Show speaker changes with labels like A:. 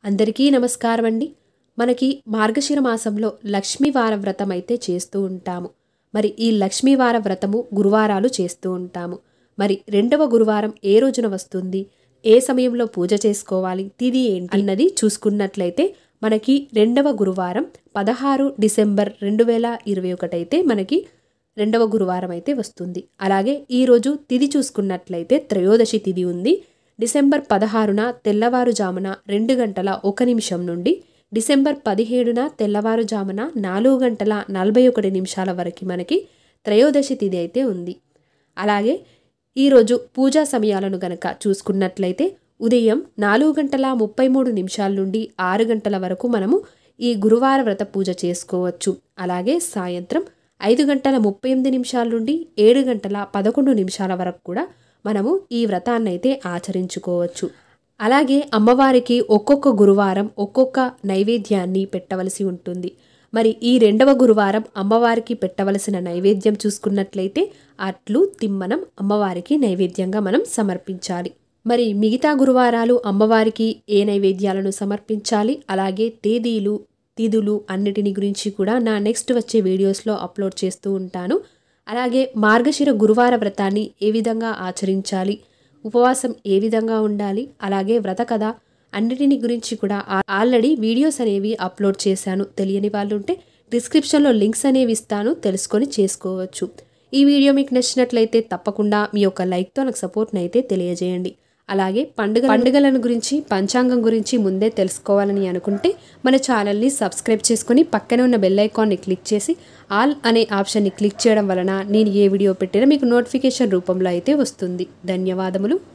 A: అందరికీ నమస్కారం అండి మనకి మార్గశిర మాసంలో లక్ష్మీవార వ్రతం అయితే చేస్తూ ఉంటాము మరి ఈ లక్ష్మీవార వ్రతము గురువారాలు చేస్తూ ఉంటాము మరి రెండవ గురువారం ఏ రోజున వస్తుంది ఏ సమయంలో పూజ చేసుకోవాలి తిది ఏంటి అన్నది చూసుకున్నట్లయితే మనకి రెండవ గురువారం పదహారు డిసెంబర్ రెండు వేల ఇరవై ఒకటైతే మనకి రెండవ గురువారం అయితే వస్తుంది అలాగే ఈరోజు తిది చూసుకున్నట్లయితే త్రయోదశి తిది ఉంది డిసెంబర్ పదహారున తెల్లవారుజామున రెండు గంటల ఒక నిమిషం నుండి డిసెంబర్ పదిహేడున తెల్లవారుజామున నాలుగు గంటల నలభై ఒకటి నిమిషాల వరకు మనకి త్రయోదశి తిథి అయితే ఉంది అలాగే ఈరోజు పూజా సమయాలను గనక చూసుకున్నట్లయితే ఉదయం నాలుగు గంటల ముప్పై మూడు నిమిషాల నుండి ఆరు గంటల వరకు మనము ఈ గురువార వ్రత పూజ చేసుకోవచ్చు అలాగే సాయంత్రం ఐదు గంటల ముప్పై ఎనిమిది నిమిషాల నుండి ఏడు గంటల పదకొండు నిమిషాల వరకు కూడా మనము ఈ వ్రతాన్ని అయితే ఆచరించుకోవచ్చు అలాగే అమ్మవారికి ఒక్కొక్క గురువారం ఒక్కొక్క నైవేద్యాన్ని పెట్టవలసి ఉంటుంది మరి ఈ రెండవ గురువారం అమ్మవారికి పెట్టవలసిన నైవేద్యం చూసుకున్నట్లయితే అట్లు తిమ్మనం అమ్మవారికి నైవేద్యంగా మనం సమర్పించాలి మరి మిగతా గురువారాలు అమ్మవారికి ఏ నైవేద్యాలను సమర్పించాలి అలాగే తేదీలు తిథులు అన్నిటిని గురించి కూడా నా నెక్స్ట్ వచ్చే వీడియోస్లో అప్లోడ్ చేస్తూ ఉంటాను అలాగే మార్గశిర గురువార వ్రతాన్ని ఏ విధంగా ఆచరించాలి ఉపవాసం ఏ విధంగా ఉండాలి అలాగే వ్రత కథ అన్నిటిని గురించి కూడా ఆ- ఆల్రెడీ వీడియోస్ అనేవి అప్లోడ్ చేశాను తెలియని వాళ్ళు ఉంటే డిస్క్రిప్షన్లో లింక్స్ అనేవి ఇస్తాను తెలుసుకొని చేసుకోవచ్చు ఈ వీడియో మీకు నచ్చినట్లయితే తప్పకుండా మీ యొక్క లైక్తో నాకు సపోర్ట్ని అయితే తెలియజేయండి అలాగే పండుగ పండుగలను గురించి పంచాంగం గురించి ముందే తెలుసుకోవాలని అనుకుంటే మన ఛానల్ని సబ్స్క్రైబ్ చేసుకొని పక్కనే ఉన్న బెల్ ఐకాన్ని క్లిక్ చేసి ఆల్ అనే ఆప్షన్ని క్లిక్ చేయడం వలన నేను ఏ వీడియో పెట్టినా మీకు నోటిఫికేషన్ రూపంలో అయితే వస్తుంది ధన్యవాదములు